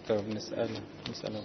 طب نسأله نسأله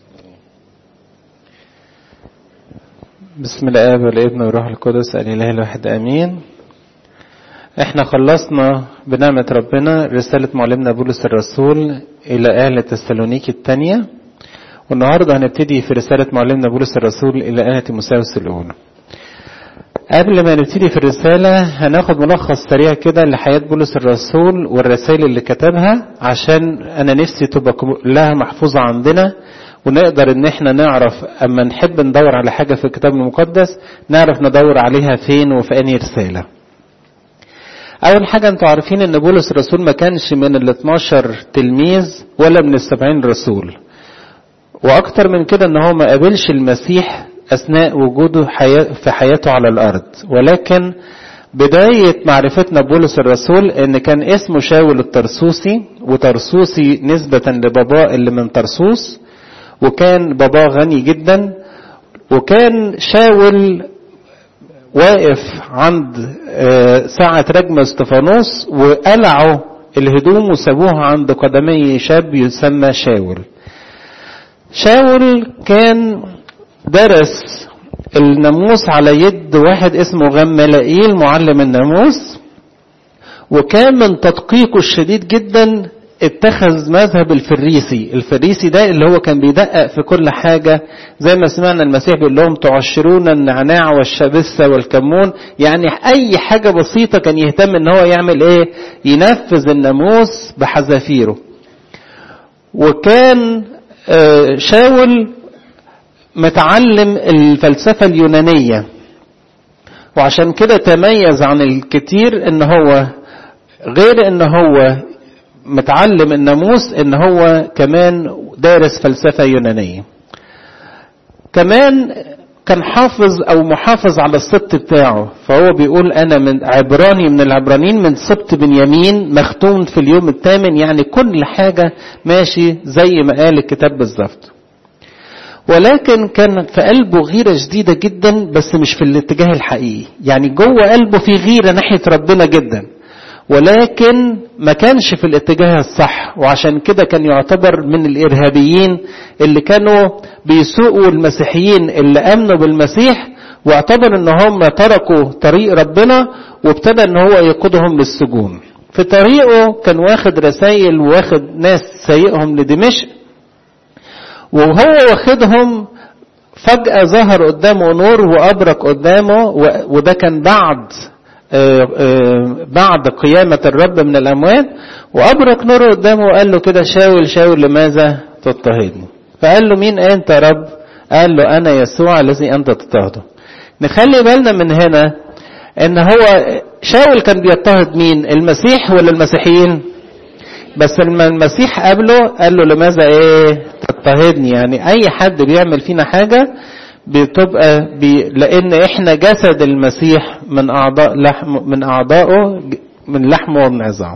بسم الآب والابن والروح القدس الإله الواحد آمين احنا خلصنا بنعمة ربنا رسالة معلمنا بولس الرسول إلى أهل تسالونيكي الثانية والنهاردة هنبتدي في رسالة معلمنا بولس الرسول إلى أهل تيموساوس الأولى قبل ما نبتدي في الرسالة هناخد ملخص سريع كده لحياة بولس الرسول والرسائل اللي كتبها عشان أنا نفسي تبقى كلها محفوظة عندنا ونقدر ان احنا نعرف اما نحب ندور على حاجة في الكتاب المقدس نعرف ندور عليها فين وفي انهي رسالة اول حاجة انتوا عارفين ان بولس الرسول ما كانش من ال 12 تلميذ ولا من السبعين رسول واكتر من كده ان هو ما قابلش المسيح اثناء وجوده في حياته على الارض ولكن بداية معرفتنا بولس الرسول ان كان اسمه شاول الترسوسي وترسوسي نسبة لباباه اللي من ترسوس وكان باباه غني جدا وكان شاول واقف عند ساعة رجم استفانوس وقلعوا الهدوم وسابوها عند قدمي شاب يسمى شاول شاول كان درس الناموس على يد واحد اسمه غملائيل معلم الناموس وكان من تدقيقه الشديد جدا اتخذ مذهب الفريسي الفريسي ده اللي هو كان بيدقق في كل حاجة زي ما سمعنا المسيح بيقول لهم تعشرون النعناع والشبثة والكمون يعني أي حاجة بسيطة كان يهتم ان هو يعمل ايه ينفذ الناموس بحذافيره وكان شاول متعلم الفلسفة اليونانية وعشان كده تميز عن الكتير ان هو غير ان هو متعلم الناموس ان هو كمان دارس فلسفة يونانية كمان كان حافظ او محافظ على السبط بتاعه فهو بيقول انا من عبراني من العبرانيين من سبط بنيامين مختوم في اليوم الثامن يعني كل حاجة ماشي زي ما قال الكتاب بالظبط ولكن كان في قلبه غيرة شديدة جدا بس مش في الاتجاه الحقيقي يعني جوه قلبه في غيرة ناحية ربنا جدا ولكن ما كانش في الاتجاه الصح وعشان كده كان يعتبر من الارهابيين اللي كانوا بيسوقوا المسيحيين اللي امنوا بالمسيح واعتبر ان هم تركوا طريق ربنا وابتدى ان هو يقودهم للسجون في طريقه كان واخد رسائل واخد ناس سايقهم لدمشق وهو واخدهم فجأة ظهر قدامه نور وأبرق قدامه وده كان بعد بعد قيامة الرب من الأموات وأبرق نور قدامه وقال له كده شاول شاول لماذا تضطهدني فقال له مين أنت يا رب قال له أنا يسوع الذي أنت تضطهده نخلي بالنا من هنا ان هو شاول كان بيضطهد مين المسيح ولا المسيحيين بس لما المسيح قابله قال له لماذا ايه تضطهدني يعني اي حد بيعمل فينا حاجه بتبقى بي لان احنا جسد المسيح من اعضاء لحم من اعضائه من لحمه ومن عظامه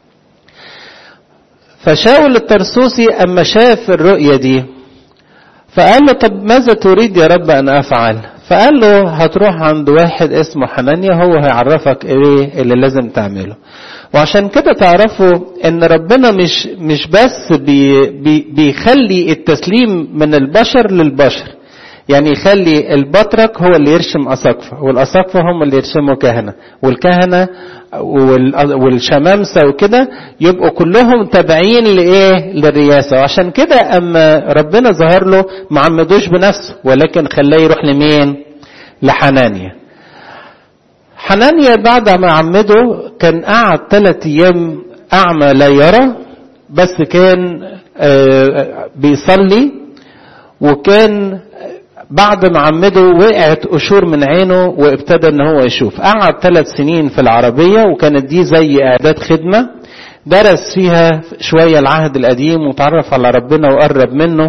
فشاول الترسوسي اما شاف الرؤيه دي فقال له طب ماذا تريد يا رب ان افعل فقال له هتروح عند واحد اسمه حنانيا هو هيعرفك ايه اللي لازم تعمله وعشان كده تعرفوا ان ربنا مش مش بس بي بي بيخلي التسليم من البشر للبشر يعني يخلي البطرك هو اللي يرشم أساقفة والأساقفة هم اللي يرشموا كهنة والكهنة والشمامسة وكده يبقوا كلهم تابعين لإيه للرياسة وعشان كده أما ربنا ظهر له ما عمدوش بنفسه ولكن خلاه يروح لمين لحنانيا حنانيا بعد ما عمده كان قعد ثلاث أيام أعمى لا يرى بس كان بيصلي وكان بعد ما عمده وقعت قشور من عينه وابتدى ان هو يشوف قعد ثلاث سنين في العربية وكانت دي زي اعداد خدمة درس فيها شوية العهد القديم وتعرف على ربنا وقرب منه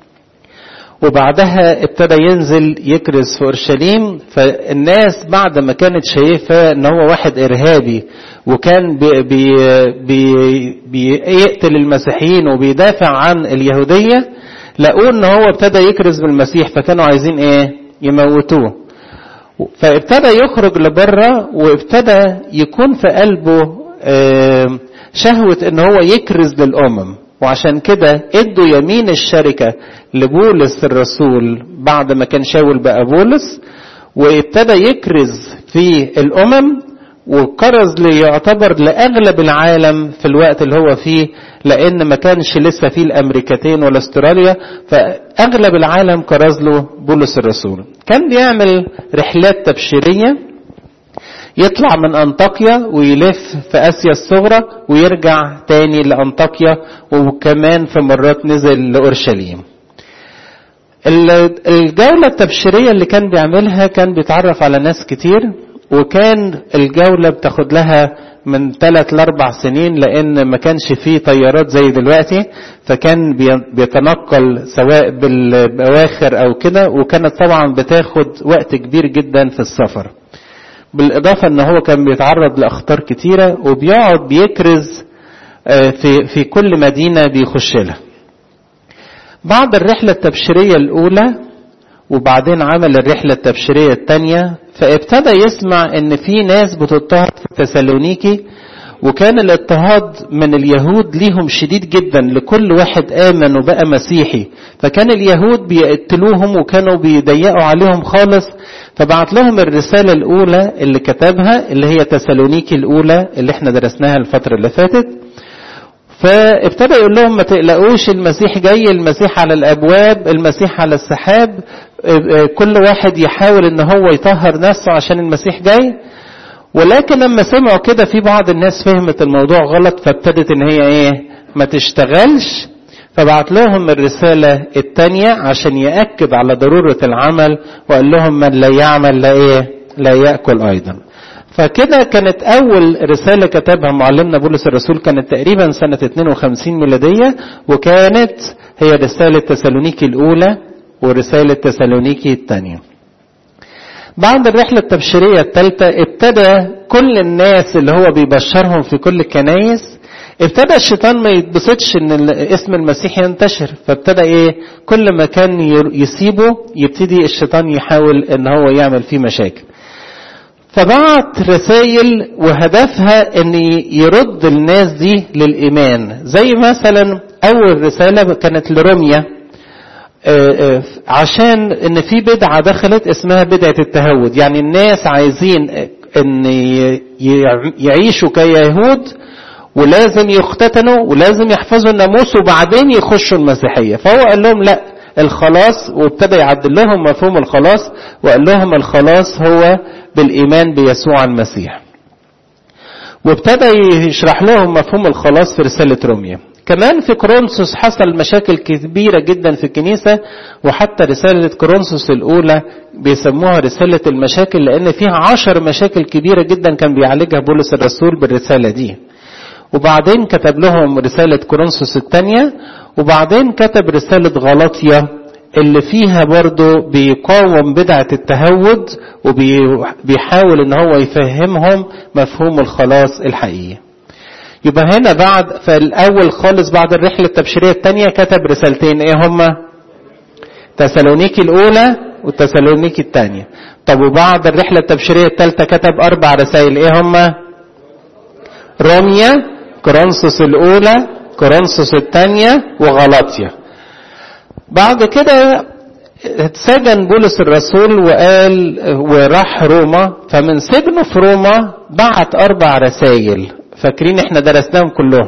وبعدها ابتدى ينزل يكرز في اورشليم فالناس بعد ما كانت شايفه ان هو واحد ارهابي وكان بي بي بي بيقتل المسيحيين وبيدافع عن اليهوديه لقوا ان هو ابتدى يكرز بالمسيح فكانوا عايزين ايه يموتوه فابتدى يخرج لبره وابتدى يكون في قلبه شهوة ان هو يكرز للامم وعشان كده ادوا يمين الشركة لبولس الرسول بعد ما كان شاول بقى بولس وابتدى يكرز في الامم وكرز ليعتبر لاغلب العالم في الوقت اللي هو فيه لان ما كانش لسه فيه الامريكتين ولا استراليا فاغلب العالم كرز له بولس الرسول كان بيعمل رحلات تبشيريه يطلع من انطاكيا ويلف في اسيا الصغرى ويرجع تاني لانطاكيا وكمان في مرات نزل لاورشليم الجولة التبشيرية اللي كان بيعملها كان بيتعرف على ناس كتير وكان الجولة بتاخد لها من ثلاث لأربع سنين لأن ما كانش فيه طيارات زي دلوقتي فكان بيتنقل سواء بالبواخر أو كده وكانت طبعا بتاخد وقت كبير جدا في السفر بالإضافة أن هو كان بيتعرض لأخطار كتيرة وبيقعد بيكرز في في كل مدينة بيخش لها. بعد الرحلة التبشيرية الأولى وبعدين عمل الرحلة التبشيرية الثانية فابتدى يسمع ان في ناس بتضطهد في تسالونيكي وكان الاضطهاد من اليهود ليهم شديد جدا لكل واحد آمن وبقى مسيحي فكان اليهود بيقتلوهم وكانوا بيضيقوا عليهم خالص فبعت لهم الرسالة الأولى اللي كتبها اللي هي تسالونيكي الأولى اللي احنا درسناها الفترة اللي فاتت فابتدى يقول لهم ما تقلقوش المسيح جاي المسيح على الابواب المسيح على السحاب كل واحد يحاول ان هو يطهر نفسه عشان المسيح جاي ولكن لما سمعوا كده في بعض الناس فهمت الموضوع غلط فابتدت ان هي ايه ما تشتغلش فبعت لهم الرسالة التانية عشان يأكد على ضرورة العمل وقال لهم من لا يعمل لا ايه لا يأكل ايضا فكده كانت أول رسالة كتبها معلمنا بولس الرسول كانت تقريبا سنة 52 ميلادية وكانت هي رسالة تسالونيكي الأولى ورسالة تسالونيكي الثانية. بعد الرحلة التبشيرية الثالثة ابتدى كل الناس اللي هو بيبشرهم في كل الكنايس ابتدى الشيطان ما يتبسطش ان اسم المسيح ينتشر فابتدى ايه كل ما كان يسيبه يبتدي الشيطان يحاول ان هو يعمل فيه مشاكل فبعت رسائل وهدفها ان يرد الناس دي للايمان زي مثلا اول رساله كانت لروميا عشان ان في بدعه دخلت اسمها بدعه التهود يعني الناس عايزين ان يعيشوا كيهود ولازم يختتنوا ولازم يحفظوا الناموس وبعدين يخشوا المسيحيه فهو قال لهم لا الخلاص وابتدى يعدل لهم مفهوم الخلاص وقال لهم الخلاص هو بالإيمان بيسوع المسيح وابتدى يشرح لهم مفهوم الخلاص في رسالة روميا كمان في كورنثوس حصل مشاكل كبيرة جدا في الكنيسة وحتى رسالة كورنثوس الأولى بيسموها رسالة المشاكل لأن فيها عشر مشاكل كبيرة جدا كان بيعالجها بولس الرسول بالرسالة دي وبعدين كتب لهم رسالة كورنثوس الثانية وبعدين كتب رسالة غلطية اللي فيها برضه بيقاوم بدعة التهود وبيحاول ان هو يفهمهم مفهوم الخلاص الحقيقي يبقى هنا بعد فالاول خالص بعد الرحلة التبشيرية الثانية كتب رسالتين ايه هما تسالونيكي الاولى والتسالونيكي الثانية طب وبعد الرحلة التبشيرية الثالثة كتب اربع رسائل ايه هما روميا كورنثوس الاولى كورنثوس الثانية وغلاطيا بعد كده اتسجن بولس الرسول وقال وراح روما فمن سجنه في روما بعت اربع رسائل فاكرين احنا درسناهم كلهم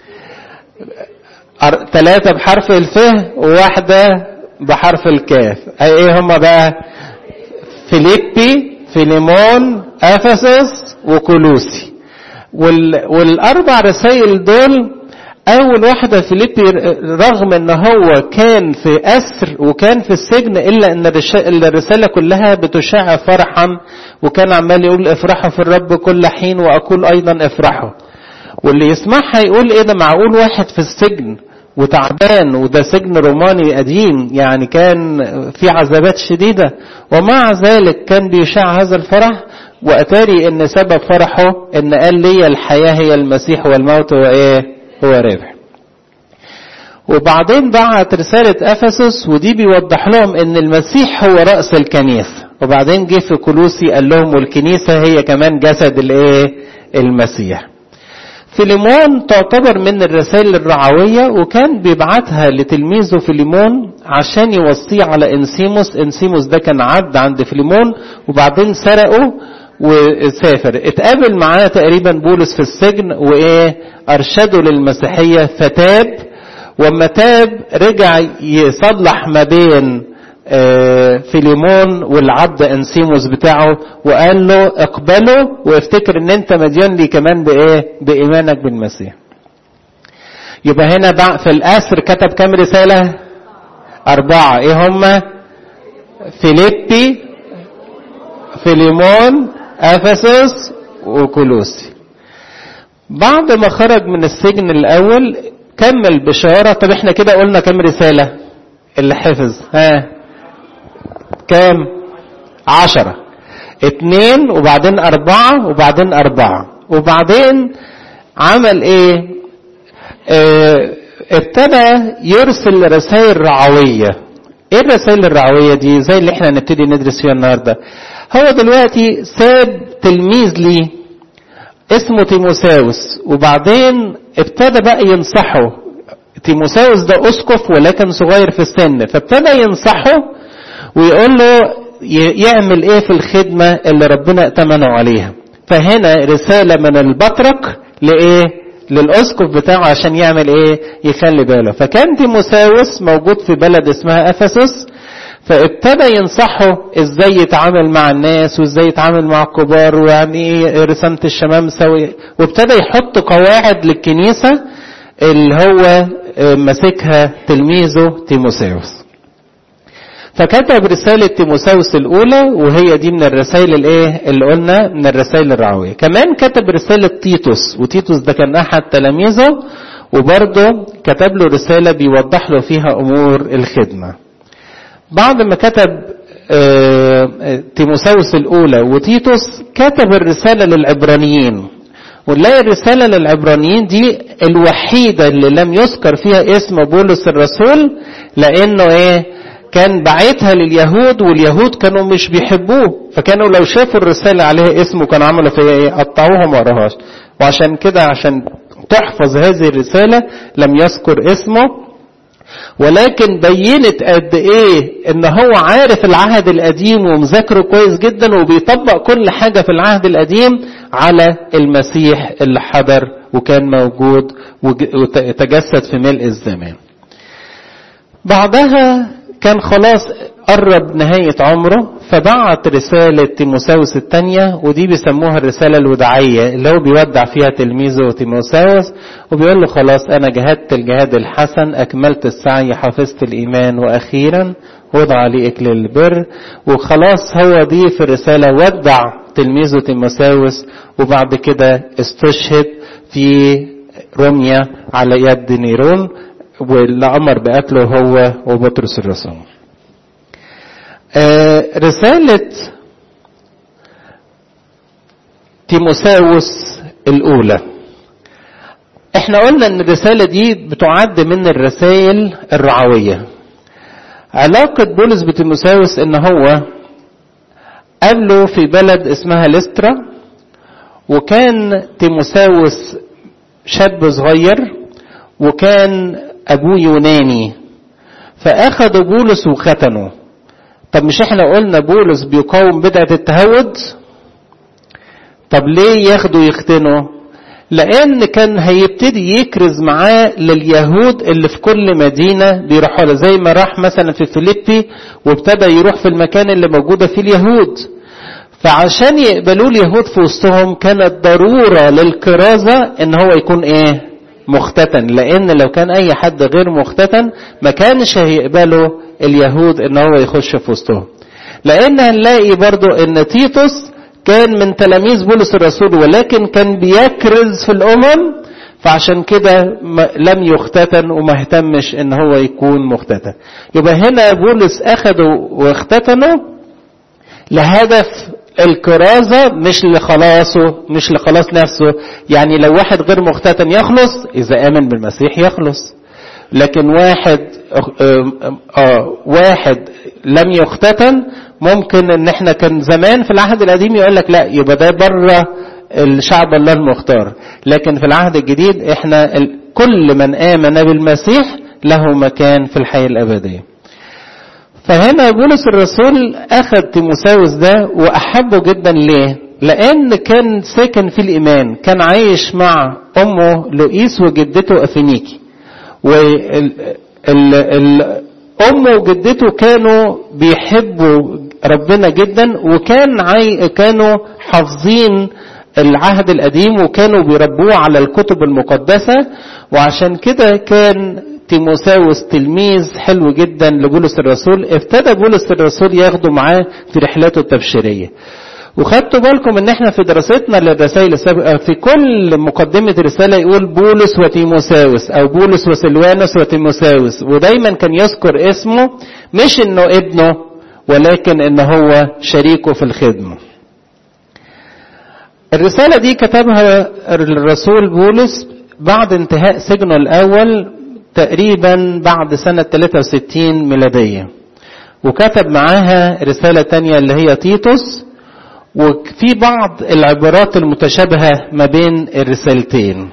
ثلاثة بحرف الف وواحدة بحرف الكاف ايه هما بقى فيليبي فيليمون افسس وكولوسي وال... والاربع رسائل دول اول واحدة فيليبي رغم ان هو كان في اسر وكان في السجن الا ان الرسالة كلها بتشاع فرحا وكان عمال يقول افرحوا في الرب كل حين واقول ايضا افرحوا واللي يسمعها يقول ايه ده معقول واحد في السجن وتعبان وده سجن روماني قديم يعني كان في عذابات شديدة ومع ذلك كان بيشاع هذا الفرح واتاري ان سبب فرحه ان قال لي الحياة هي المسيح والموت هو ايه هو ربح وبعدين بعت رسالة أفسس ودي بيوضح لهم ان المسيح هو رأس الكنيسة وبعدين جه في كلوسي قال لهم والكنيسة هي كمان جسد الايه المسيح فيليمون تعتبر من الرسائل الرعوية وكان بيبعتها لتلميذه فيليمون عشان يوصيه على انسيموس انسيموس ده كان عبد عند فيليمون وبعدين سرقه وسافر اتقابل معاه تقريبا بولس في السجن وايه ارشده للمسيحية فتاب وما تاب رجع يصلح ما بين فيليمون والعبد انسيموس بتاعه وقال له اقبله وافتكر ان انت مديون لي كمان بايه بايمانك بالمسيح يبقى هنا بقى في الاسر كتب كام رسالة اربعة ايه هما فيليبي فيليمون افسس وكولوسي بعد ما خرج من السجن الاول كمل بشارة طب احنا كده قلنا كام رسالة اللي حفظ ها كام عشرة اتنين وبعدين اربعة وبعدين اربعة وبعدين عمل ايه اه ابتدى يرسل رسائل رعوية ايه الرسائل الرعوية دي زي اللي احنا نبتدي ندرس فيها النهاردة هو دلوقتي ساب تلميذ ليه اسمه تيموساوس وبعدين ابتدى بقى ينصحه تيموساوس ده اسقف ولكن صغير في السن فابتدى ينصحه ويقول له يعمل ايه في الخدمة اللي ربنا ائتمنه عليها فهنا رسالة من البطرك لايه للاسقف بتاعه عشان يعمل ايه يخلي باله فكان تيموساوس موجود في بلد اسمها افسس فابتدى ينصحه ازاي يتعامل مع الناس وازاي يتعامل مع الكبار ويعني ايه رسامة الشمامسة وابتدى يحط قواعد للكنيسة اللي هو ماسكها تلميذه تيموساوس فكتب رسالة تيموساوس الأولى وهي دي من الرسائل الإيه اللي قلنا من الرسائل الرعوية كمان كتب رسالة تيتوس وتيتوس ده كان أحد تلاميذه وبرضه كتب له رسالة بيوضح له فيها أمور الخدمة بعد ما كتب تيموساوس الأولى وتيتوس كتب الرسالة للعبرانيين ونلاقي الرسالة للعبرانيين دي الوحيدة اللي لم يذكر فيها اسم بولس الرسول لأنه إيه كان بعتها لليهود واليهود كانوا مش بيحبوه فكانوا لو شافوا الرسالة عليها اسمه كانوا عملوا فيها ايه قطعوها ما قراهاش وعشان كده عشان تحفظ هذه الرسالة لم يذكر اسمه ولكن بينت قد ايه ان هو عارف العهد القديم ومذاكره كويس جدا وبيطبق كل حاجة في العهد القديم على المسيح اللي حضر وكان موجود وتجسد في ملء الزمان بعدها كان خلاص قرب نهاية عمره فبعت رسالة تيموساوس الثانية ودي بيسموها الرسالة الوداعية اللي هو بيودع فيها تلميذه تيموساوس وبيقول له خلاص أنا جهدت الجهاد الحسن أكملت السعي حفظت الإيمان وأخيرا وضع لي إكل البر وخلاص هو دي في الرسالة ودع تلميذه تيموساوس وبعد كده استشهد في روميا على يد نيرون واللي أمر بقتله هو وبطرس الرسول آه رسالة تيموساوس الأولى احنا قلنا ان الرسالة دي بتعد من الرسائل الرعوية علاقة بولس بتيموساوس ان هو قابله في بلد اسمها لسترا وكان تيموساوس شاب صغير وكان ابوه يوناني فاخدوا بولس وختنوا طب مش احنا قلنا بولس بيقاوم بدعة التهود طب ليه ياخدوا يختنوا لان كان هيبتدي يكرز معاه لليهود اللي في كل مدينة بيروحوا له زي ما راح مثلا في فيليبي وابتدى يروح في المكان اللي موجودة فيه اليهود فعشان يقبلوا اليهود في وسطهم كانت ضرورة للكرازة ان هو يكون ايه مختتن لان لو كان اي حد غير مختتن ما كانش هيقبلوا اليهود ان هو يخش في وسطهم لان هنلاقي برضو ان تيتوس كان من تلاميذ بولس الرسول ولكن كان بيكرز في الامم فعشان كده لم يختتن وما اهتمش ان هو يكون مختتن يبقى هنا بولس اخده واختتنه لهدف الكرازة مش لخلاصه مش لخلاص نفسه يعني لو واحد غير مختتن يخلص إذا آمن بالمسيح يخلص لكن واحد آه آه واحد لم يختتن ممكن ان احنا كان زمان في العهد القديم يقول لك لا يبقى ده بره الشعب الله المختار لكن في العهد الجديد احنا كل من آمن بالمسيح له مكان في الحياة الأبدية فهنا بولس الرسول أخذ تيموساوس ده وأحبه جدا ليه لأن كان ساكن في الإيمان كان عايش مع أمه لؤيس وجدته أفينيكي أمه وجدته كانوا بيحبوا ربنا جدا وكان عاي... كانوا حافظين العهد القديم وكانوا بيربوه على الكتب المقدسة وعشان كده كان تيموساوس تلميذ حلو جدا لبولس الرسول ابتدى بولس الرسول ياخده معاه في رحلاته التبشيرية وخدتوا بالكم ان احنا في دراستنا للرسائل السابقة في كل مقدمة رسالة يقول بولس وتيموساوس او بولس وسلوانوس وتيموساوس ودايما كان يذكر اسمه مش انه ابنه ولكن ان هو شريكه في الخدمة الرسالة دي كتبها الرسول بولس بعد انتهاء سجنه الاول تقريبا بعد سنة 63 ميلادية وكتب معاها رسالة تانية اللي هي تيتوس وفي بعض العبارات المتشابهة ما بين الرسالتين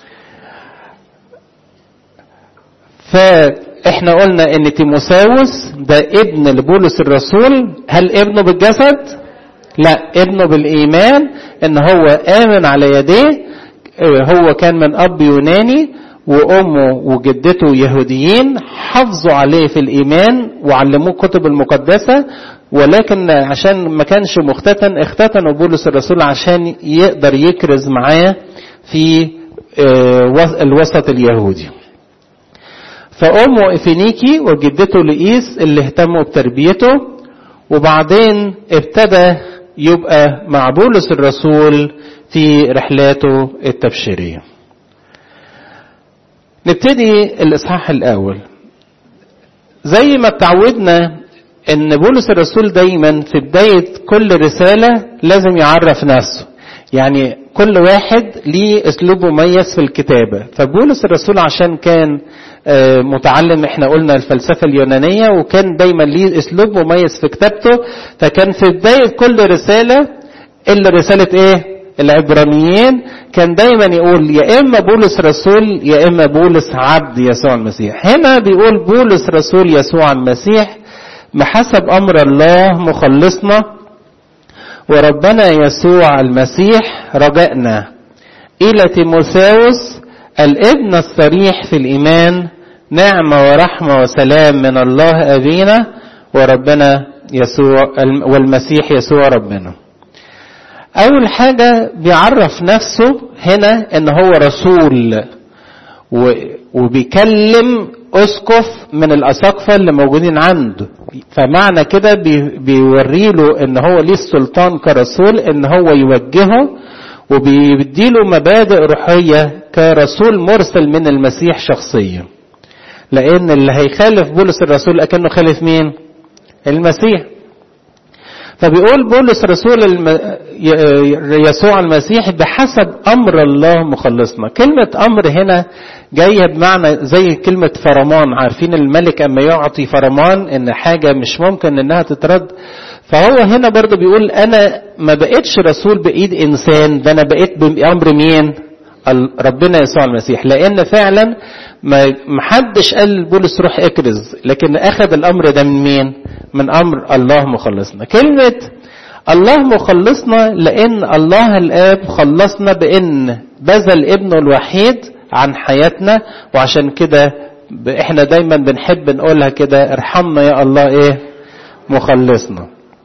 فاحنا قلنا ان تيموساوس ده ابن لبولس الرسول هل ابنه بالجسد لا ابنه بالايمان ان هو امن على يديه هو كان من اب يوناني وامه وجدته يهوديين حافظوا عليه في الايمان وعلموه الكتب المقدسه ولكن عشان ما كانش مختتن اختتنوا بولس الرسول عشان يقدر يكرز معاه في الوسط اليهودي فأمه إفينيكي وجدته لئيس اللي اهتموا بتربيته وبعدين ابتدى يبقى مع بولس الرسول في رحلاته التبشيرية نبتدي الإصحاح الأول زي ما اتعودنا ان بولس الرسول دايما في بداية كل رسالة لازم يعرف نفسه يعني كل واحد ليه اسلوب مميز في الكتابة فبولس الرسول عشان كان متعلم احنا قلنا الفلسفة اليونانية وكان دايما ليه اسلوب مميز في كتابته فكان في بداية كل رسالة الا رسالة ايه العبرانيين كان دايما يقول يا اما بولس رسول يا اما بولس عبد يسوع المسيح هنا بيقول بولس رسول يسوع المسيح بحسب امر الله مخلصنا وربنا يسوع المسيح رجائنا الى تيموساوس الابن الصريح في الايمان نعمه ورحمه وسلام من الله ابينا وربنا يسوع والمسيح يسوع ربنا اول حاجه بيعرف نفسه هنا ان هو رسول وبيكلم اسقف من الاساقفه اللي موجودين عنده فمعنى كده بيوري له ان هو ليه السلطان كرسول ان هو يوجهه وبيديله مبادئ روحيه كرسول مرسل من المسيح شخصيا لان اللي هيخالف بولس الرسول اكنه خالف مين المسيح فبيقول بولس رسول الم... يسوع المسيح بحسب امر الله مخلصنا كلمه امر هنا جايه بمعنى زي كلمه فرمان عارفين الملك اما يعطي فرمان ان حاجه مش ممكن انها تترد فهو هنا برضه بيقول انا ما بقتش رسول بايد انسان ده انا بقيت بامر مين ربنا يسوع المسيح لان فعلا ما محدش قال بولس روح اكرز لكن اخذ الامر ده من مين من امر الله مخلصنا كلمه الله مخلصنا لان الله الاب خلصنا بان بذل ابنه الوحيد عن حياتنا وعشان كده احنا دايما بنحب نقولها كده ارحمنا يا الله ايه مخلصنا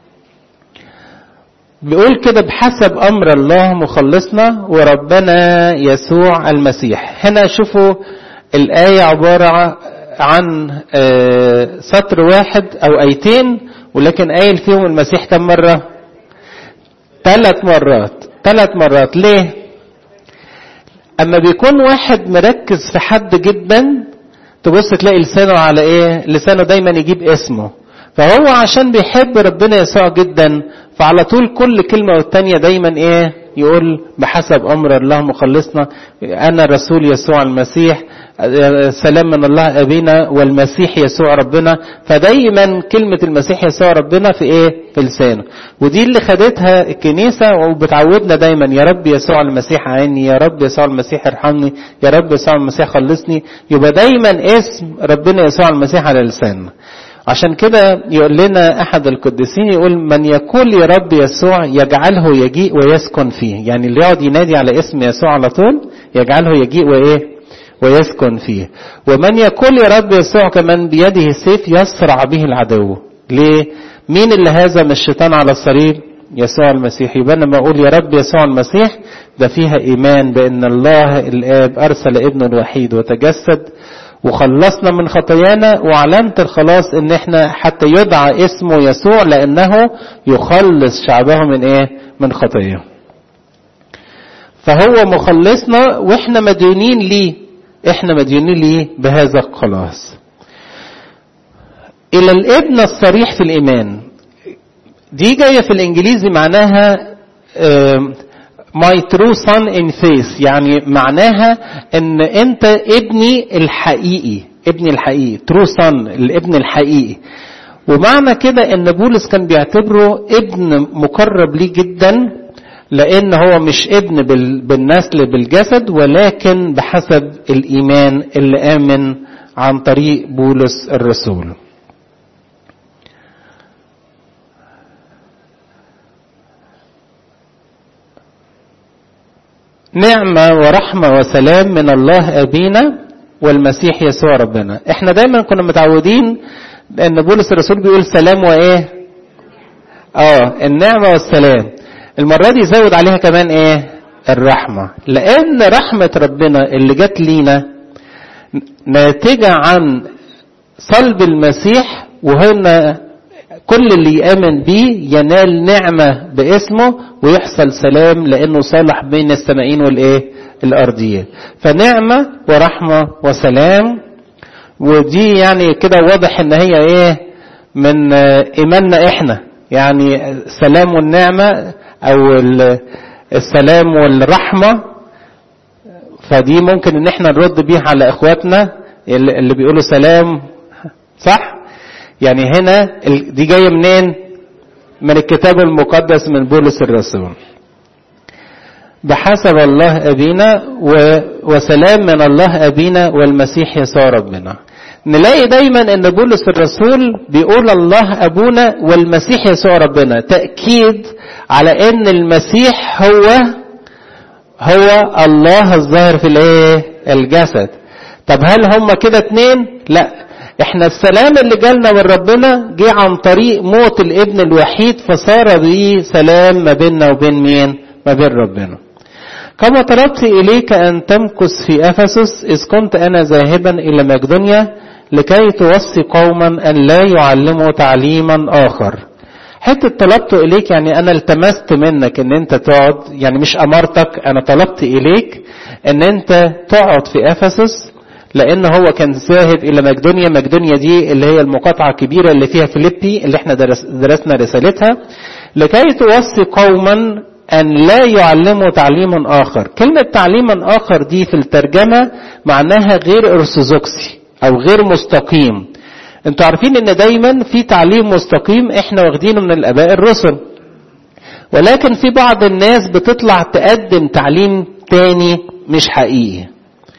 بيقول كده بحسب امر الله مخلصنا وربنا يسوع المسيح هنا شوفوا الايه عباره عن سطر واحد او ايتين ولكن قايل فيهم المسيح كم مره ثلاث مرات ثلاث مرات ليه اما بيكون واحد مركز في حد جدا تبص تلاقي لسانه على ايه لسانه دايما يجيب اسمه فهو عشان بيحب ربنا يسوع جدا فعلى طول كل كلمة والتانية دايما ايه يقول بحسب أمر الله مخلصنا أنا رسول يسوع المسيح سلام من الله أبينا والمسيح يسوع ربنا فدايما كلمة المسيح يسوع ربنا في إيه في لسانه ودي اللي خدتها الكنيسة وبتعودنا دايما يا رب يسوع المسيح عيني يا رب يسوع المسيح ارحمني يا رب يسوع المسيح خلصني يبقى دايما اسم ربنا يسوع المسيح على لساننا عشان كده يقول لنا احد القديسين يقول من يقول يا رب يسوع يجعله يجيء ويسكن فيه يعني اللي يقعد ينادي على اسم يسوع على طول يجعله يجيء وايه ويسكن فيه ومن يقول يا رب يسوع كمان بيده السيف يصرع به العدو ليه مين اللي هزم الشيطان على الصليب يسوع المسيح يبقى لما اقول يا رب يسوع المسيح ده فيها ايمان بان الله الاب ارسل ابنه الوحيد وتجسد وخلصنا من خطايانا وعلامة الخلاص ان احنا حتى يدعى اسمه يسوع لانه يخلص شعبه من ايه من خطاياهم فهو مخلصنا واحنا مديونين ليه احنا مديونين ليه بهذا الخلاص الى الابن الصريح في الايمان دي جايه في الانجليزي معناها my true son in faith يعني معناها ان انت ابني الحقيقي ابني الحقيقي true son الابن الحقيقي ومعنى كده ان بولس كان بيعتبره ابن مقرب ليه جدا لان هو مش ابن بالنسل بالجسد ولكن بحسب الايمان اللي امن عن طريق بولس الرسول نعمة ورحمة وسلام من الله أبينا والمسيح يسوع ربنا احنا دايما كنا متعودين ان بولس الرسول بيقول سلام وايه اه النعمة والسلام المرة دي زود عليها كمان ايه الرحمة لان رحمة ربنا اللي جت لينا ناتجة عن صلب المسيح وهنا كل اللي يآمن بيه ينال نعمة باسمه ويحصل سلام لأنه صالح بين السمائين والإيه؟ الأرضية فنعمة ورحمة وسلام ودي يعني كده واضح إن هي إيه؟ من إيماننا إحنا يعني سلام والنعمة أو السلام والرحمة فدي ممكن إن إحنا نرد بيها على إخواتنا اللي بيقولوا سلام صح؟ يعني هنا دي جايه منين من الكتاب المقدس من بولس الرسول بحسب الله ابينا وسلام من الله ابينا والمسيح يسوع ربنا نلاقي دايما ان بولس الرسول بيقول الله ابونا والمسيح يسوع ربنا تاكيد على ان المسيح هو هو الله الظاهر في الايه الجسد طب هل هم كده اتنين لا احنا السلام اللي جالنا من ربنا جه عن طريق موت الابن الوحيد فصار به سلام ما بيننا وبين مين ما بين ربنا كما طلبت إليك أن تمكث في أفسس إذ كنت أنا ذاهبا إلى مقدونيا لكي توصي قوما أن لا يعلموا تعليما آخر حتة طلبت إليك يعني أنا التمست منك أن أنت تقعد يعني مش أمرتك أنا طلبت إليك أن أنت تقعد في أفسس لان هو كان ذاهب الى مقدونيا مقدونيا دي اللي هي المقاطعه الكبيره اللي فيها فيليبي اللي احنا درس درسنا رسالتها لكي توصي قوما ان لا يعلموا تعليما اخر كلمه تعليما اخر دي في الترجمه معناها غير ارثوذكسي او غير مستقيم انتوا عارفين ان دايما في تعليم مستقيم احنا واخدينه من الاباء الرسل ولكن في بعض الناس بتطلع تقدم تعليم تاني مش حقيقي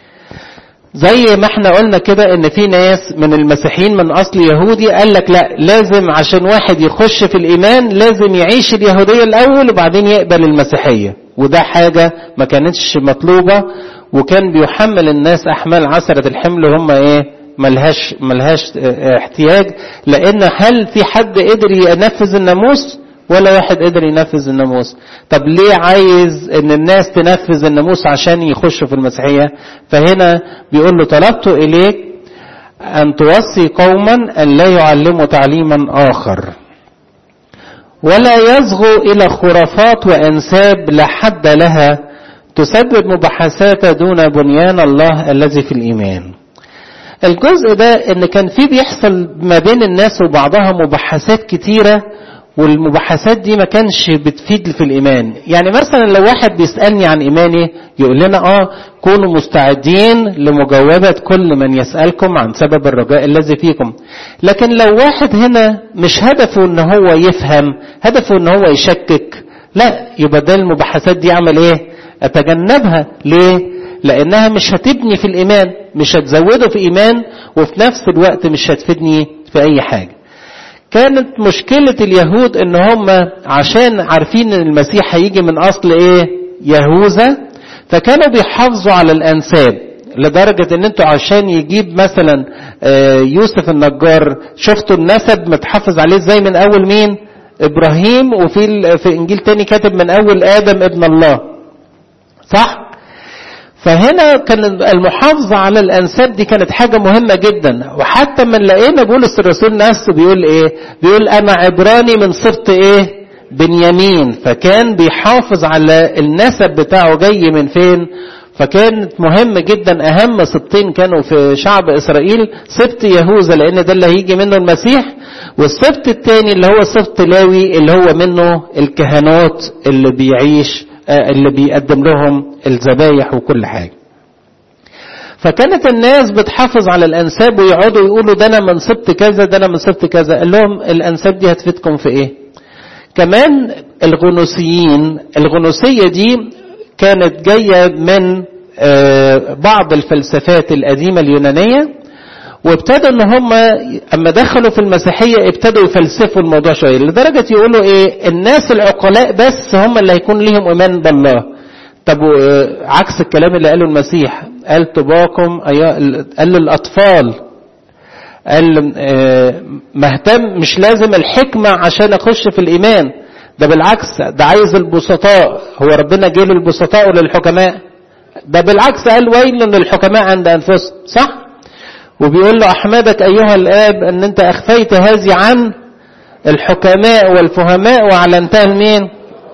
زي ما احنا قلنا كده ان في ناس من المسيحيين من اصل يهودي قال لك لا لازم عشان واحد يخش في الايمان لازم يعيش اليهودية الاول وبعدين يقبل المسيحية وده حاجة ما كانتش مطلوبة وكان بيحمل الناس احمال عسرة الحمل هم ايه ملهاش ملهاش احتياج لان هل في حد قدر ينفذ الناموس ولا واحد قدر ينفذ الناموس طب ليه عايز ان الناس تنفذ الناموس عشان يخشوا في المسيحية فهنا بيقول له طلبت اليك ان توصي قوما ان لا يعلموا تعليما اخر ولا يصغوا الى خرافات وانساب لا حد لها تسبب مباحثات دون بنيان الله الذي في الايمان الجزء ده ان كان في بيحصل ما بين الناس وبعضها مباحثات كتيره والمباحثات دي ما كانش بتفيد في الإيمان يعني مثلا لو واحد بيسألني عن إيماني يقول لنا آه كونوا مستعدين لمجاوبة كل من يسألكم عن سبب الرجاء الذي فيكم لكن لو واحد هنا مش هدفه ان هو يفهم هدفه ان هو يشكك لا يبقى ده المباحثات دي اعمل ايه اتجنبها ليه لانها مش هتبني في الايمان مش هتزوده في ايمان وفي نفس الوقت مش هتفيدني في اي حاجه كانت مشكلة اليهود ان هم عشان عارفين ان المسيح هيجي من اصل ايه يهوذا فكانوا بيحافظوا على الانساب لدرجة ان انتوا عشان يجيب مثلا يوسف النجار شفتوا النسب متحافظ عليه ازاي من اول مين ابراهيم وفي في انجيل تاني كاتب من اول ادم ابن الله صح فهنا كان المحافظة على الأنساب دي كانت حاجة مهمة جدا وحتى من لقينا بولس الرسول نفسه بيقول إيه بيقول أنا عبراني من صفت إيه بنيامين فكان بيحافظ على النسب بتاعه جاي من فين فكانت مهم جدا أهم سبطين كانوا في شعب إسرائيل سبط يهوذا لأن ده اللي هيجي منه المسيح والسبط الثاني اللي هو سبط لاوي اللي هو منه الكهنوت اللي بيعيش اللي بيقدم لهم الذبايح وكل حاجة فكانت الناس بتحافظ على الأنساب ويقعدوا يقولوا ده أنا من سبت كذا ده أنا من سبت كذا قال لهم الأنساب دي هتفيدكم في إيه كمان الغنوسيين الغنوسية دي كانت جاية من بعض الفلسفات القديمة اليونانية وابتدوا ان هم اما دخلوا في المسيحيه ابتدوا يفلسفوا الموضوع شويه لدرجه يقولوا ايه الناس العقلاء بس هم اللي هيكون ليهم ايمان بالله طب عكس الكلام اللي قاله المسيح قال طباكم قال للاطفال قال مهتم مش لازم الحكمه عشان اخش في الايمان ده بالعكس ده عايز البسطاء هو ربنا جه للبسطاء وللحكماء ده بالعكس قال ويل للحكماء عند انفسهم صح وبيقول له أحمدك أيها الآب أن أنت أخفيت هذه عن الحكماء والفهماء وأعلنتها لمين؟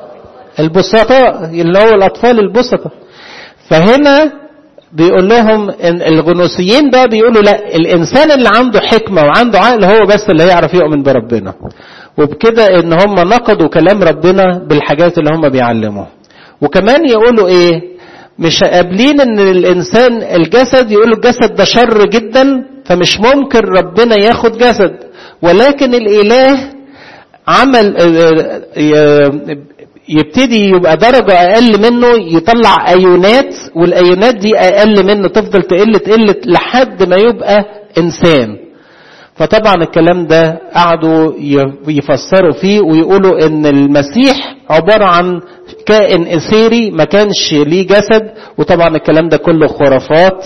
البسطاء اللي هو الأطفال البسطاء فهنا بيقول لهم إن الغنوسيين بقى بيقولوا لا الإنسان اللي عنده حكمة وعنده عقل هو بس اللي هيعرف يؤمن بربنا وبكده إن هم نقضوا كلام ربنا بالحاجات اللي هم بيعلموها وكمان يقولوا إيه مش قابلين ان الانسان الجسد يقولوا الجسد ده شر جدا فمش ممكن ربنا ياخد جسد ولكن الاله عمل يبتدي يبقى درجة أقل منه يطلع أيونات والأيونات دي أقل منه تفضل تقل تقل لحد ما يبقى إنسان فطبعا الكلام ده قعدوا يفسروا فيه ويقولوا ان المسيح عبارة عن كائن اثيري ما كانش ليه جسد وطبعا الكلام ده كله خرافات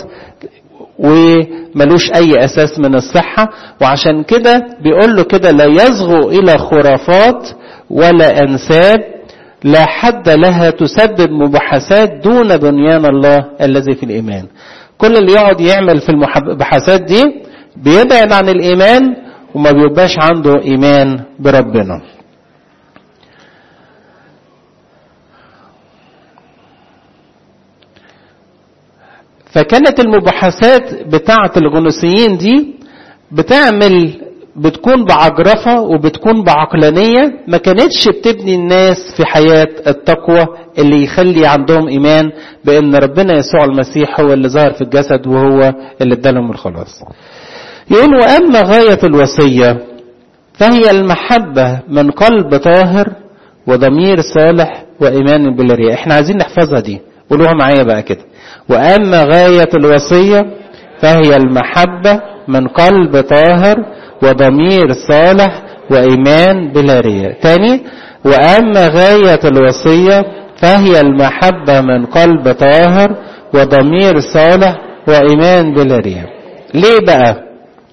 وملوش اي اساس من الصحة وعشان كده بيقول له كده لا يصغوا الى خرافات ولا انساب لا حد لها تسبب مباحثات دون بنيان الله الذي في الايمان كل اللي يقعد يعمل في المباحثات دي بيبعد عن الإيمان وما بيبقاش عنده إيمان بربنا فكانت المباحثات بتاعة الغنوسيين دي بتعمل بتكون بعجرفة وبتكون بعقلانية ما كانتش بتبني الناس في حياة التقوى اللي يخلي عندهم إيمان بأن ربنا يسوع المسيح هو اللي ظهر في الجسد وهو اللي ادالهم الخلاص يقول وأما غاية الوصية فهي المحبة من قلب طاهر وضمير صالح وإيمان بالرياء احنا عايزين نحفظها دي قولوها معايا بقى كده وأما غاية الوصية فهي المحبة من قلب طاهر وضمير صالح وإيمان بلا رياء تاني وأما غاية الوصية فهي المحبة من قلب طاهر وضمير صالح وإيمان بلا رياء ليه بقى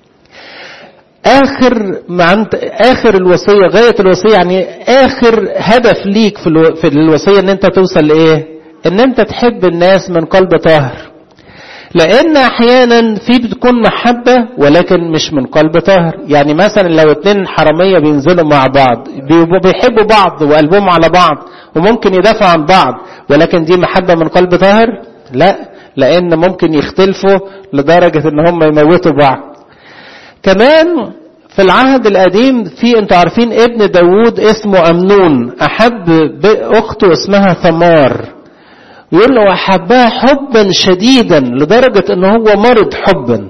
اخر مع اخر الوصيه غايه الوصيه يعني اخر هدف ليك في, الو... في الوصيه ان انت توصل لايه ان انت تحب الناس من قلب طاهر لان احيانا في بتكون محبه ولكن مش من قلب طاهر يعني مثلا لو اتنين حراميه بينزلوا مع بعض بيبقوا بيحبوا بعض وقلبهم على بعض وممكن يدافعوا عن بعض ولكن دي محبه من قلب طاهر لا لان ممكن يختلفوا لدرجه ان هم يموتوا بعض كمان في العهد القديم في انتوا عارفين ابن داوود اسمه أمنون أحب أخته اسمها ثمار يقول له أحبها حبا شديدا لدرجة ان هو مرض حبا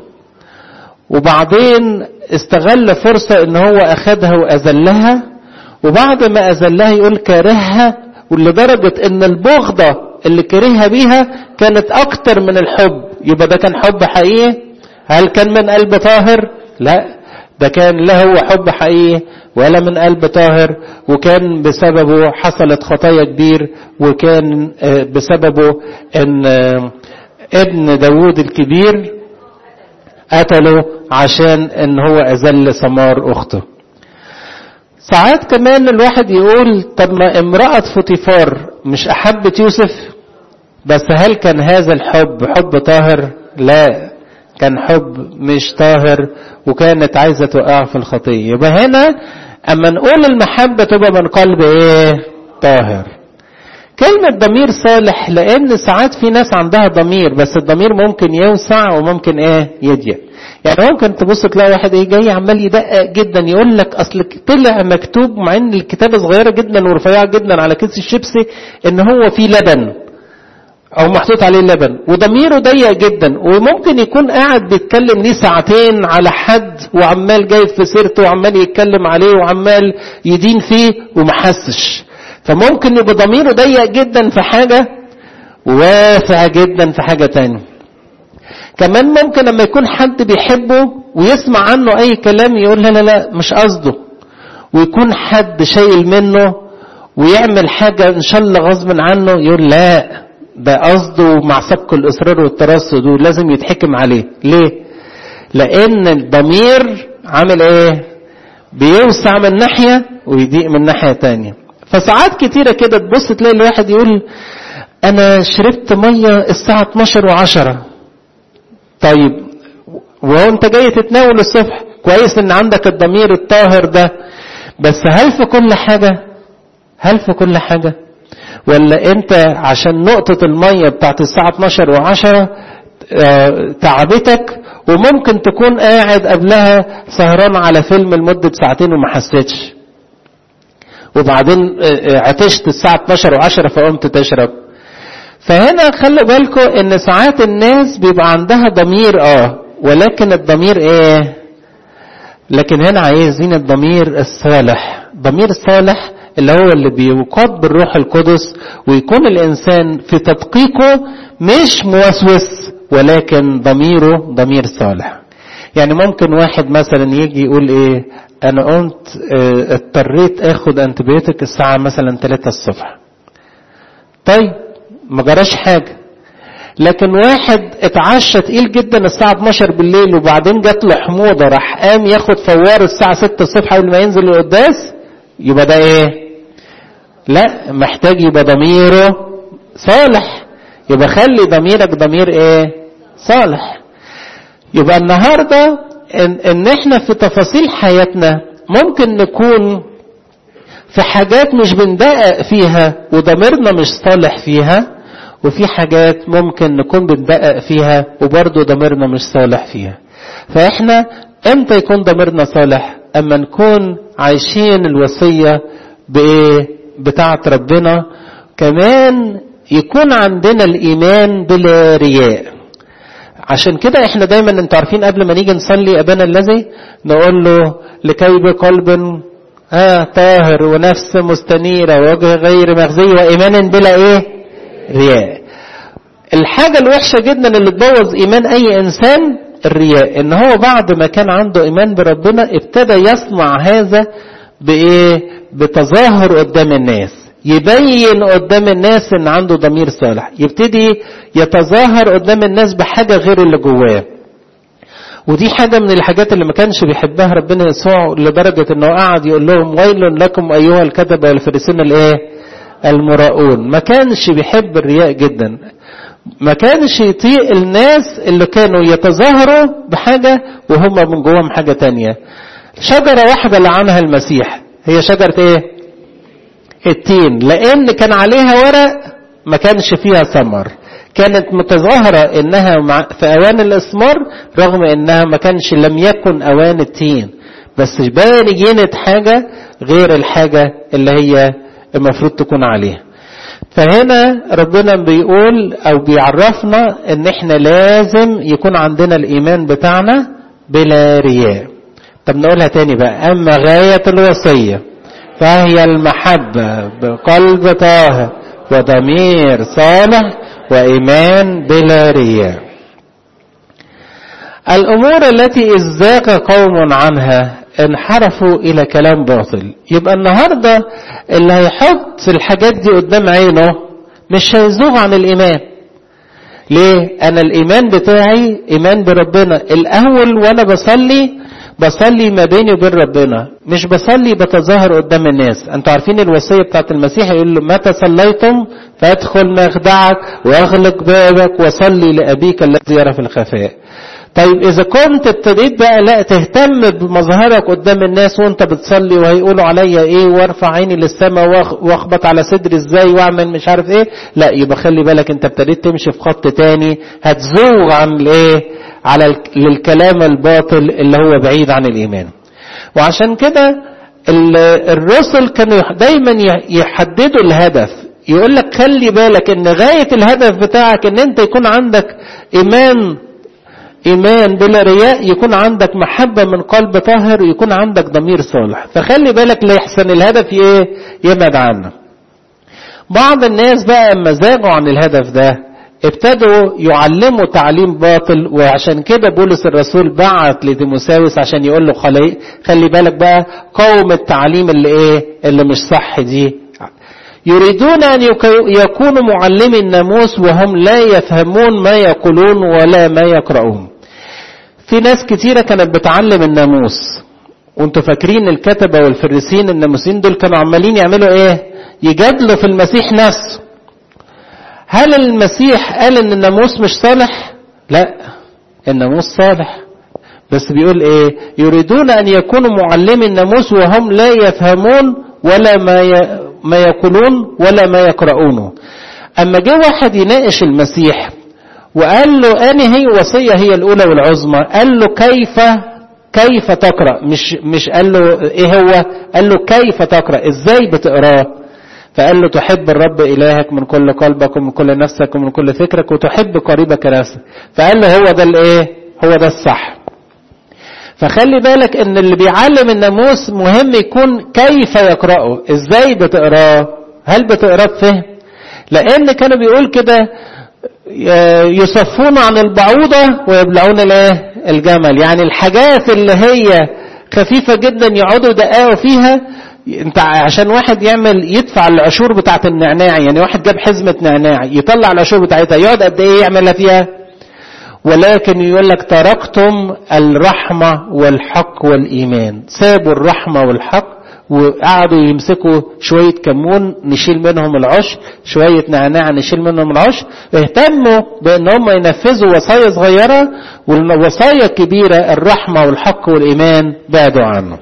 وبعدين استغل فرصة ان هو اخدها واذلها وبعد ما اذلها يقول كارهها ولدرجة ان البغضة اللي كرهها بيها كانت اكتر من الحب يبقى ده كان حب حقيقي هل كان من قلب طاهر لا ده كان لا هو حب حقيقي ولا من قلب طاهر وكان بسببه حصلت خطايا كبير وكان بسببه ان ابن داوود الكبير قتله عشان ان هو اذل ثمار اخته ساعات كمان الواحد يقول طب ما امرأة فوتيفار مش احبت يوسف بس هل كان هذا الحب حب طاهر لا كان حب مش طاهر وكانت عايزة توقعه في الخطية يبقى هنا اما نقول المحبة تبقى من قلب ايه طاهر كلمة ضمير صالح لأن ساعات في ناس عندها ضمير بس الضمير ممكن يوسع وممكن إيه يضيق. يعني ممكن تبص تلاقي واحد إيه جاي عمال يدقق جدا يقول لك أصل طلع مكتوب مع إن الكتابة صغيرة جدا ورفيعة جدا على كيس الشيبسي إن هو فيه لبن. أو محطوط عليه لبن وضميره ضيق جدا وممكن يكون قاعد بيتكلم ليه ساعتين على حد وعمال جايب في سيرته وعمال يتكلم عليه وعمال يدين فيه ومحسش. فممكن يبقى ضميره ضيق جدا في حاجة وواسع جدا في حاجة تانية كمان ممكن لما يكون حد بيحبه ويسمع عنه أي كلام يقول لا لا لا مش قصده ويكون حد شايل منه ويعمل حاجة إن شاء الله غصب عنه يقول لا ده قصده مع سبق الإصرار والترصد ولازم يتحكم عليه ليه؟ لأن الضمير عامل إيه؟ بيوسع من ناحية ويضيق من ناحية تانية فساعات كتيرة كده تبص تلاقي الواحد يقول أنا شربت مية الساعة 12 و10 طيب وهو أنت جاي تتناول الصبح كويس إن عندك الضمير الطاهر ده بس هل في كل حاجة؟ هل في كل حاجة؟ ولا أنت عشان نقطة المية بتاعت الساعة 12 و10 تعبتك وممكن تكون قاعد قبلها سهران على فيلم لمدة ساعتين وما حسيتش وبعدين عطشت الساعة 12 و10 فقمت تشرب فهنا خلوا بالكم ان ساعات الناس بيبقى عندها ضمير اه ولكن الضمير ايه لكن هنا عايزين الضمير الصالح ضمير صالح اللي هو اللي بيقاد بالروح القدس ويكون الانسان في تدقيقه مش موسوس ولكن ضميره ضمير صالح يعني ممكن واحد مثلا يجي يقول ايه انا قمت اه اضطريت اخد انتبيوتك الساعة مثلا 3 الصبح طيب ما جراش حاجة لكن واحد اتعشى تقيل جدا الساعة 12 بالليل وبعدين جات له حموضة راح قام ياخد فوار الساعة 6 الصبح قبل ما ينزل القداس يبقى ده ايه لا محتاج يبقى ضميره صالح يبقى خلي ضميرك ضمير ايه صالح يبقى النهارده إن, ان احنا في تفاصيل حياتنا ممكن نكون في حاجات مش بندقق فيها وضميرنا مش صالح فيها وفي حاجات ممكن نكون بندقق فيها وبرضه ضميرنا مش صالح فيها فاحنا امتى يكون ضميرنا صالح اما نكون عايشين الوصية بايه بتاعة ربنا كمان يكون عندنا الايمان بلا رياء عشان كده احنا دايما انتوا عارفين قبل ما نيجي نصلي ابانا الذي نقول له لكي بقلب آه طاهر ونفس مستنيرة ووجه غير مخزي وإيمان بلا إيه؟ رياء. الحاجة الوحشة جدا اللي تبوظ إيمان أي إنسان الرياء، إن هو بعد ما كان عنده إيمان بربنا ابتدى يصنع هذا بإيه؟ بتظاهر قدام الناس. يبين قدام الناس إن عنده ضمير صالح، يبتدي يتظاهر قدام الناس بحاجة غير اللي جواه. ودي حاجة من الحاجات اللي ما كانش بيحبها ربنا يسوع لدرجة انه قعد يقول لهم ويل لكم ايها الكتبة والفريسين الايه المراؤون ما كانش بيحب الرياء جدا ما كانش يطيق الناس اللي كانوا يتظاهروا بحاجة وهم من جواهم حاجة تانية شجرة واحدة لعنها المسيح هي شجرة ايه التين لان كان عليها ورق ما كانش فيها ثمر كانت متظاهرة انها في اوان الاسمار رغم انها ما كانش لم يكن اوان التين بس بانينت حاجة غير الحاجة اللي هي المفروض تكون عليها فهنا ربنا بيقول او بيعرفنا ان احنا لازم يكون عندنا الايمان بتاعنا بلا رياء طب نقولها تاني بقى اما غاية الوصية فهي المحبة بقلب طاهر وضمير صالح وإيمان بلا رياء الأمور التي ازداق قوم عنها انحرفوا إلى كلام باطل يبقى النهاردة اللي هيحط الحاجات دي قدام عينه مش هيزوغ عن الإيمان ليه؟ أنا الإيمان بتاعي إيمان بربنا الأول وأنا بصلي بصلي ما بيني وبين ربنا مش بصلي بتظاهر قدام الناس انتوا عارفين الوصية بتاعت المسيح يقول له متى صليتم فادخل مخدعك واغلق بابك وصلي لأبيك الذي يرى في الخفاء طيب اذا كنت ابتديت بقى لا تهتم بمظهرك قدام الناس وانت بتصلي وهيقولوا عليا ايه وارفع عيني للسماء واخبط على صدري ازاي واعمل مش عارف ايه لا يبقى خلي بالك انت ابتديت تمشي في خط تاني هتزوغ عن الايه على الكلام الباطل اللي هو بعيد عن الايمان وعشان كده الرسل كانوا دايما يحددوا الهدف يقول لك خلي بالك ان غاية الهدف بتاعك ان انت يكون عندك ايمان ايمان بلا رياء يكون عندك محبة من قلب طاهر يكون عندك ضمير صالح فخلي بالك لا يحسن الهدف ايه يبعد عنه بعض الناس بقى اما زاغوا عن الهدف ده ابتدوا يعلموا تعليم باطل وعشان كده بولس الرسول بعت لتيموساوس عشان يقول له خلي, خلي بالك بقى قوم التعليم اللي ايه اللي مش صح دي يريدون ان يكونوا معلمي الناموس وهم لا يفهمون ما يقولون ولا ما يقرؤون في ناس كتيرة كانت بتعلم الناموس وانتوا فاكرين الكتبة والفريسين الناموسين دول كانوا عمالين يعملوا ايه يجادلوا في المسيح نفسه هل المسيح قال ان الناموس مش صالح لا الناموس صالح بس بيقول ايه يريدون ان يكونوا معلمي الناموس وهم لا يفهمون ولا ما ي... ما يقولون ولا ما يقرؤونه اما جه واحد يناقش المسيح وقال له اني هي وصيه هي الاولى والعظمى قال له كيف كيف تقرا مش مش قال له ايه هو قال له كيف تقرا ازاي بتقراه فقال له تحب الرب إلهك من كل قلبك ومن كل نفسك ومن كل فكرك وتحب قريبك نفسك فقال له هو ده الايه هو ده الصح فخلي بالك ان اللي بيعلم الناموس مهم يكون كيف يقرأه ازاي بتقراه هل بتقراه بفهم لان كانوا بيقول كده يصفون عن البعوضة ويبلعون الايه الجمل يعني الحاجات اللي هي خفيفة جدا يقعدوا يدققوا فيها انت عشان واحد يعمل يدفع العشور بتاعت النعناع يعني واحد جاب حزمة نعناع يطلع العشور بتاعتها يقعد قد ايه يعملها فيها ولكن يقول لك تركتم الرحمة والحق والإيمان سابوا الرحمة والحق وقعدوا يمسكوا شوية كمون نشيل منهم العش شوية نعناع نشيل منهم العش اهتموا بان هم ينفذوا وصايا صغيرة والوصايا الكبيرة الرحمة والحق والإيمان بعدوا عنه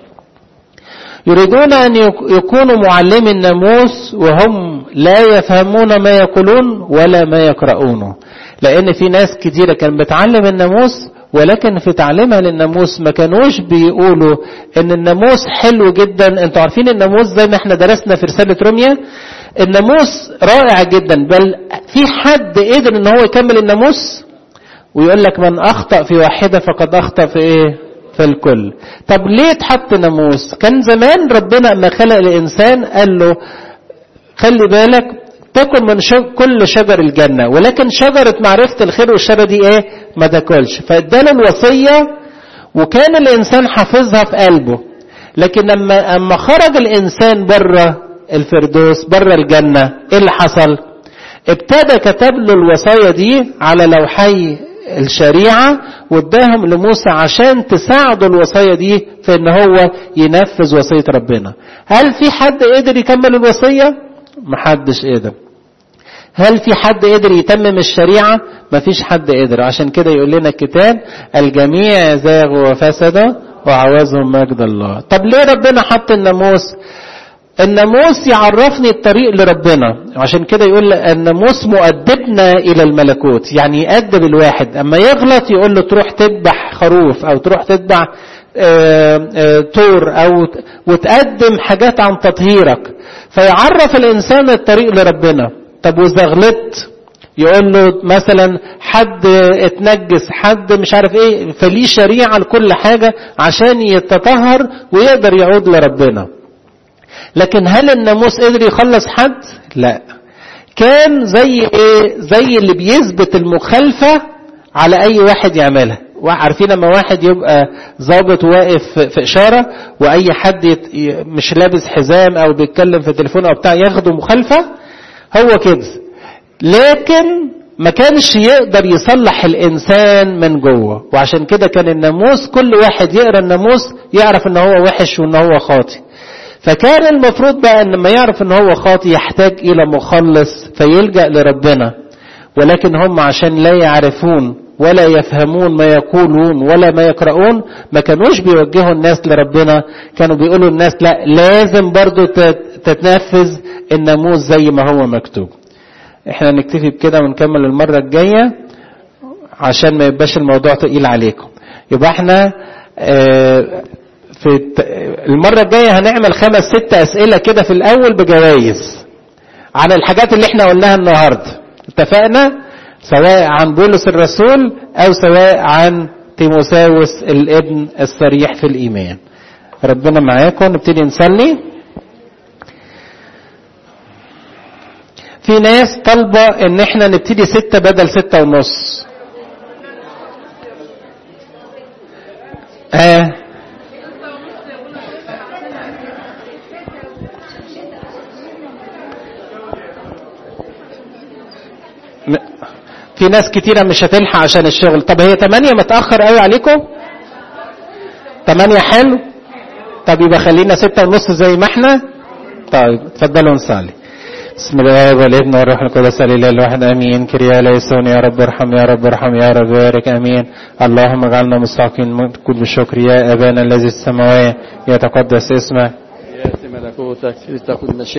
يريدون أن يكونوا معلمي الناموس وهم لا يفهمون ما يقولون ولا ما يقرؤونه لأن في ناس كتيرة كانت بتعلم الناموس ولكن في تعليمها للناموس ما كانوش بيقولوا ان الناموس حلو جدا انتوا عارفين الناموس زي ما احنا درسنا في رسالة روميا الناموس رائع جدا بل في حد قدر ان هو يكمل الناموس ويقول لك من اخطأ في واحدة فقد اخطأ في ايه في الكل طب ليه اتحط ناموس كان زمان ربنا لما خلق الانسان قال له خلي بالك تاكل من شج... كل شجر الجنة ولكن شجرة معرفة الخير والشر دي ايه ما تاكلش فادانا الوصية وكان الانسان حافظها في قلبه لكن لما اما خرج الانسان بره الفردوس بره الجنة ايه اللي حصل ابتدى كتب له الوصايا دي على لوحي الشريعة واداهم لموسى عشان تساعدوا الوصية دي في ان هو ينفذ وصية ربنا هل في حد قدر يكمل الوصية محدش قدر هل في حد قدر يتمم الشريعة مفيش حد قدر عشان كده يقول لنا الكتاب الجميع زاغوا وفسدوا وعوزهم مجد الله طب ليه ربنا حط الناموس الناموس يعرفني الطريق لربنا عشان كده يقول الناموس مؤدبنا الى الملكوت يعني يأدب الواحد اما يغلط يقول له تروح تذبح خروف او تروح تذبح طور او وتقدم حاجات عن تطهيرك فيعرف الانسان الطريق لربنا طب واذا غلطت يقول له مثلا حد اتنجس حد مش عارف ايه فليه شريعه لكل حاجه عشان يتطهر ويقدر يعود لربنا لكن هل الناموس قدر يخلص حد لا كان زي ايه زي اللي بيثبت المخالفه على اي واحد يعملها عارفين لما واحد يبقى ظابط واقف في اشاره واي حد يت... مش لابس حزام او بيتكلم في التليفون او بتاع ياخده مخالفه هو كده لكن ما كانش يقدر يصلح الانسان من جوه وعشان كده كان الناموس كل واحد يقرا الناموس يعرف ان هو وحش وان هو خاطئ فكان المفروض بقى ان لما يعرف ان هو خاطئ يحتاج الى مخلص فيلجا لربنا ولكن هم عشان لا يعرفون ولا يفهمون ما يقولون ولا ما يقرؤون ما كانوش بيوجهوا الناس لربنا كانوا بيقولوا الناس لا لازم برضو تتنفذ الناموس زي ما هو مكتوب احنا نكتفي بكده ونكمل المرة الجاية عشان ما يبقاش الموضوع تقيل عليكم يبقى احنا اه في المرة الجاية هنعمل خمس ست أسئلة كده في الأول بجوائز عن الحاجات اللي احنا قلناها النهاردة اتفقنا سواء عن بولس الرسول أو سواء عن تيموساوس الابن الصريح في الإيمان ربنا معاكم نبتدي نصلي في ناس طالبة ان احنا نبتدي ستة بدل ستة ونص آه في ناس كتيرة مش هتلحق عشان الشغل طب هي تمانية متأخر قوي عليكم تمانية حلو طب يبقى خلينا ستة ونص زي ما احنا طيب اتفضلوا نصلي بسم الله والابن والروح القدس الاله الواحد امين كريا ليسون يا رب ارحم يا رب ارحم يا رب بارك امين اللهم اجعلنا مستحقين كل بالشكر يا ابانا الذي في السماوات يتقدس اسمك ياتي ملكوتك لتكن مشيئتك